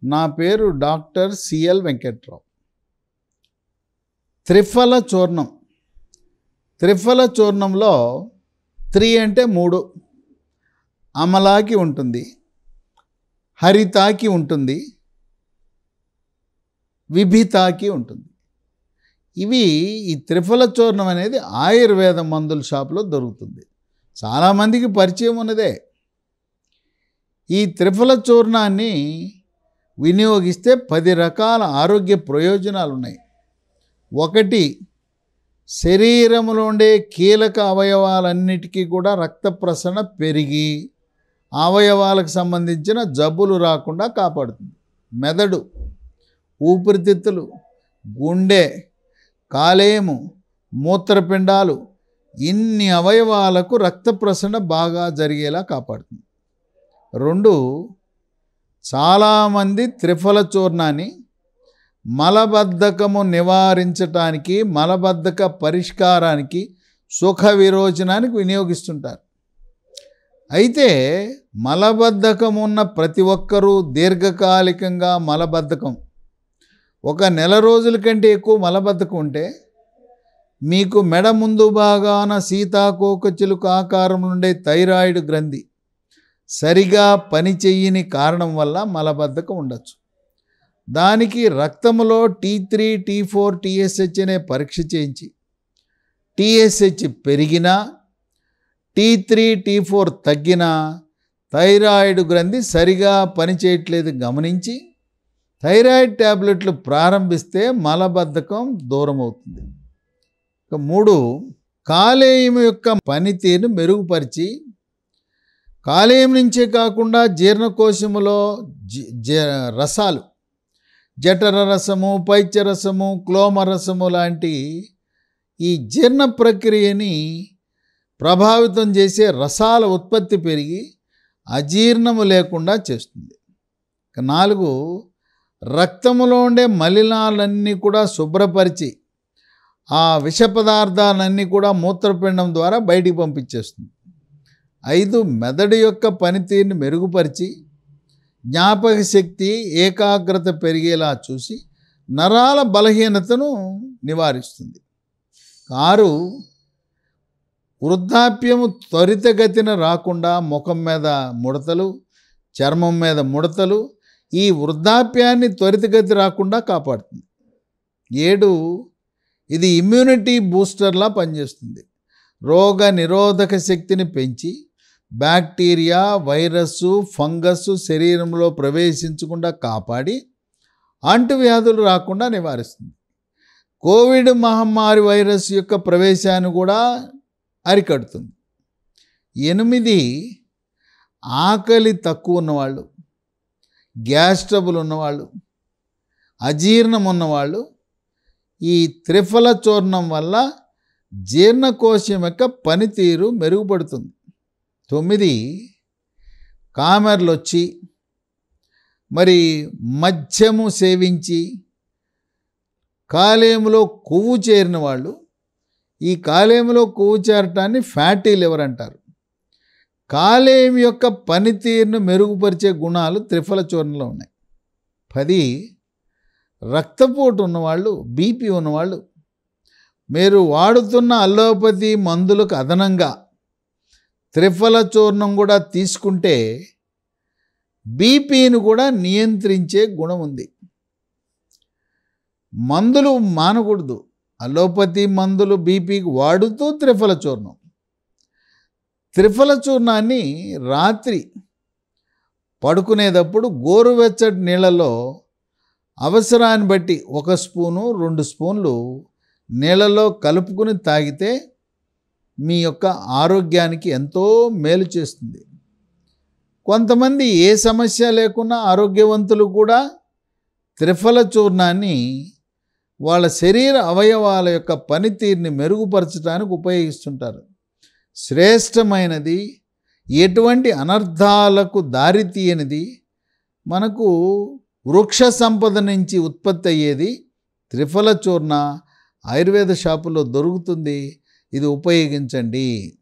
నా పేరు doctor CL Venkatrao triphala చూర్ణం త్రిఫల చూర్ణంలో త్రీ అంటే మూడు అమలాకి ఉంటుంది హరితాకి ఉంటుంది విభితాకి ఉంటుంది ఇవి ఈ త్రిఫల చూర్ణం అనేది ఆయుర్వేద మందుల షాపులో దొరుకుతుంది చాలామందికి పరిచయం ఉన్నదే ఈ త్రిఫల చూర్ణాన్ని వినియోగిస్తే పది రకాల ఆరోగ్య ప్రయోజనాలు ఉన్నాయి ఒకటి శరీరంలో ఉండే కీలక అవయవాలన్నిటికీ కూడా రక్త ప్రసరణ పెరిగి అవయవాలకు సంబంధించిన జబ్బులు రాకుండా కాపాడుతుంది మెదడు ఊపిరితిత్తులు గుండె కాలేయము మూత్రపిండాలు ఇన్ని అవయవాలకు రక్త ప్రసరణ బాగా జరిగేలా కాపాడుతుంది రెండు చాలామంది త్రిఫల చూర్ణాన్ని మలబద్ధకము నివారించటానికి మలబద్ధక పరిష్కారానికి సుఖ విరోచనానికి వినియోగిస్తుంటారు అయితే మలబద్ధకం ఉన్న ప్రతి ఒక్కరూ దీర్ఘకాలికంగా మలబద్ధకం ఒక నెల రోజుల కంటే ఎక్కువ మలబద్ధకం ఉంటే మీకు మెడ ముందు భాగాన సీతాకోకచిలుక ఆకారం ఉండే థైరాయిడ్ గ్రంథి సరిగా పని చెయ్యని కారణం వల్ల మలబద్ధకం ఉండొచ్చు దానికి రక్తంలో T three T four TSH అనే పరీక్ష చేయించి టీఎస్హెచ్ పెరిగినా టీ త్రీ టీ ఫోర్ తగ్గినా థైరాయిడ్ గ్రంథి సరిగా పనిచేయట్లేదు గమనించి థైరాయిడ్ ట్యాబ్లెట్లు ప్రారంభిస్తే మలబద్ధకం దూరం అవుతుంది ఇక మూడు కాలేయం యొక్క పనితీరును మెరుగుపరిచి కాలేయం నుంచే కాకుండా జీర్ణకోశములో జ- జ- రసాలు జఠర రసము పైత్య రసము క్లోమ రసము లాంటి ఈ జీర్ణ ప్రక్రియని ప్రభావితం చేసే రసాల ఉత్పత్తి పెరిగి అజీర్ణము లేకుండా చేస్తుంది ఇక నాలుగు రక్తములో ఉండే మలినాలన్నీ కూడా శుభ్రపరిచి ఆ విష పదార్థాలన్నీ కూడా మూత్రపిండం ద్వారా బయటికి పంపించేస్తుంది ఐదు మెదడు యొక్క పనితీరుని మెరుగుపరిచి జ్ఞాపక శక్తి ఏకాగ్రత పెరిగేలా చూసి నరాల బలహీనతను నివారిస్తుంది ఆరు వృద్ధాప్యము త్వరితగతిన రాకుండా ముఖం మీద ముడతలు చర్మం మీద ముడతలు ఈ వృద్ధాప్యాన్ని త్వరితగతి రాకుండా కాపాడుతుంది ఏడు ఇది ఇమ్యూనిటీ బూస్టర్లా పనిచేస్తుంది రోగ నిరోధక శక్తిని పెంచి బ్యాక్టీరియా వైరస్సు ఫంగస్ శరీరంలో ప్రవేశించకుండా కాపాడి అంటువ్యాధులు రాకుండా నివారిస్తుంది కోవిడ్ మహమ్మారి వైరస్ యొక్క ప్రవేశాన్ని కూడా అరికడుతుంది ఎనిమిది ఆకలి తక్కువ ఉన్నవాళ్ళు గ్యాస్ ట్రబుల్ ఉన్నవాళ్ళు అజీర్ణం ఉన్నవాళ్ళు ఈ త్రిఫల చూర్ణం వల్ల జీర్ణకోశం యొక్క పనితీరు మెరుగుపడుతుంది తొమ్మిది కామెర్లు వచ్చి మరి మద్యము సేవించి కాలేయంలో కొవ్వు చేరిన వాళ్ళు ఈ కాలేయంలో కొవ్వు చేరటాన్ని ఫ్యాటీ లివర్ అంటారు కాలేయం యొక్క పనితీరును మెరుగుపరిచే గుణాలు త్రిఫల చూర్ణంలో ఉన్నాయి పది రక్తపోటు ఉన్నవాళ్ళు బీపీ ఉన్నవాళ్ళు మీరు వాడుతున్న అల్లోపతి మందులకు అదనంగా త్రిఫల చూర్ణం కూడా తీసుకుంటే బీపీని కూడా నియంత్రించే గుణం ఉంది మందులు మానకూడదు అలోపతి మందులు బీపీకి వాడుతూ త్రిఫల చూర్ణం త్రిఫల చూర్ణాన్ని రాత్రి పడుకునేటప్పుడు గోరువెచ్చటి నీళ్ళలో అవసరాన్ని బట్టి ఒక స్పూను రెండు స్పూన్లు నీళ్ళలో కలుపుకుని తాగితే మీ యొక్క ఆరోగ్యానికి ఎంతో మేలు చేస్తుంది కొంతమంది ఏ సమస్య లేకున్నా ఆరోగ్యవంతులు కూడా త్రిఫల చూర్ణాన్ని వాళ్ళ శరీర అవయవాల యొక్క పనితీరుని మెరుగుపరచడానికి ఉపయోగిస్తుంటారు శ్రేష్టమైనది ఎటువంటి అనర్థాలకు దారితీయనిది మనకు వృక్ష సంపద నుంచి ఉత్పత్తి అయ్యేది త్రిఫల చూర్ణ ఆయుర్వేద షాపులో దొరుకుతుంది ఇది ఉపయోగించండి